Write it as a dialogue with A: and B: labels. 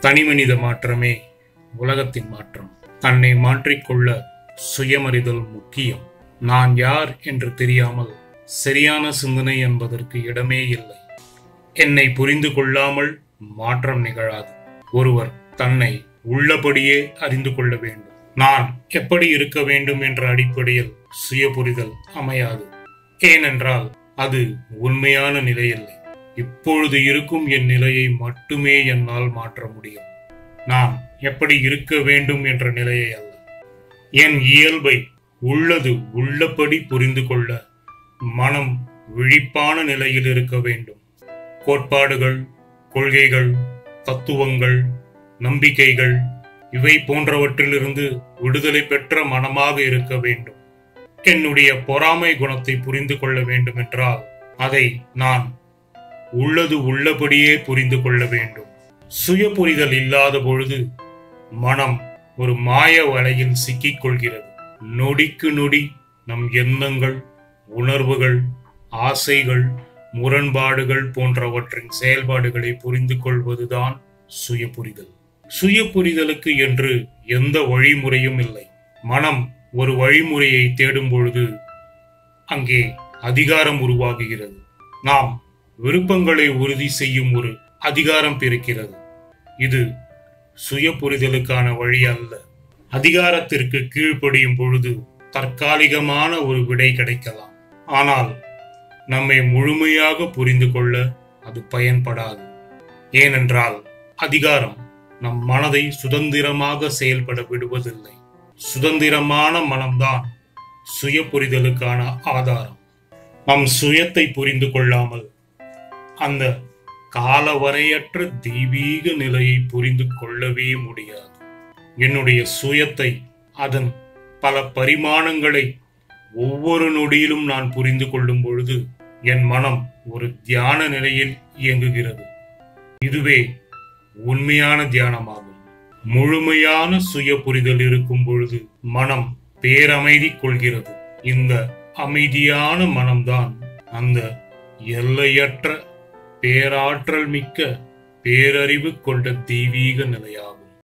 A: தனிமனித மாற்றமே உலகத்தின் மாற்றம் தன்னை மாற்றிக்கொள்ள சுயமறிதல் முக்கியம் நான் யார் என்று தெரியாமல் சரியான சிந்தனை என்பதற்கு இடமே இல்லை என்னை புரிந்து கொள்ளாமல் மாற்றம் நிகழாது ஒருவர் தன்னை உள்ளபடியே அறிந்து கொள்ள வேண்டும் நான் எப்படி இருக்க வேண்டும் என்ற அடிப்படையில் சுய புரிதல் அமையாது ஏனென்றால் அது உண்மையான நிலை இல்லை இப்பொழுது இருக்கும் என் நிலையை மட்டுமே என்னால் மாற்ற முடியும் நான் எப்படி இருக்க வேண்டும் என்ற நிலையை அல்ல என் இயல்பை உள்ளது உள்ளபடி புரிந்து கொள்ள மனம் விழிப்பான நிலையில் இருக்க வேண்டும் கோட்பாடுகள் கொள்கைகள் தத்துவங்கள் நம்பிக்கைகள் இவை போன்றவற்றிலிருந்து விடுதலை பெற்ற மனமாக இருக்க வேண்டும் என்னுடைய பொறாமை குணத்தை புரிந்து கொள்ள வேண்டும் என்றால் அதை நான் உள்ளது உள்ளபடியே புரிந்து கொள்ள வேண்டும் சுய புரிதல் இல்லாத பொழுது மனம் ஒரு மாய வலையில் சிக்கிக் கொள்கிறது நொடிக்கு நொடி நம் எண்ணங்கள் உணர்வுகள் ஆசைகள் முரண்பாடுகள் போன்றவற்றின் செயல்பாடுகளை புரிந்து கொள்வதுதான் சுய புரிதல் சுய புரிதலுக்கு என்று எந்த வழிமுறையும் இல்லை மனம் ஒரு வழிமுறையை தேடும் பொழுது அங்கே அதிகாரம் உருவாகுகிறது நாம் விருப்பங்களை உறுதி செய்யும் ஒரு அதிகாரம் பிறக்கிறது இது சுய புரிதலுக்கான வழி அல்ல அதிகாரத்திற்கு கீழ்ப்படியும் பொழுது தற்காலிகமான ஒரு விடை கிடைக்கலாம் ஆனால் நம்மை முழுமையாக புரிந்து கொள்ள அது பயன்படாது ஏனென்றால் அதிகாரம் நம் மனதை சுதந்திரமாக செயல்பட விடுவதில்லை சுதந்திரமான மனம்தான் சுய புரிதலுக்கான ஆதாரம் நம் சுயத்தை புரிந்து கொள்ளாமல் அந்த காலவரையற்ற தெய்வீக நிலையை புரிந்து கொள்ளவே முடியாது என்னுடைய சுயத்தை அதன் பல பரிமாணங்களை ஒவ்வொரு நொடியிலும் நான் புரிந்து கொள்ளும் பொழுது என் மனம் ஒரு தியான நிலையில் இயங்குகிறது இதுவே உண்மையான தியானமாகும் முழுமையான சுய புரிதல் இருக்கும் பொழுது மனம் பேரமைதி கொள்கிறது இந்த அமைதியான மனம்தான் அந்த எல்லையற்ற பேராற்றல் மிக்க பேரறிவு கொண்ட தெய்வீக நிலையாகும்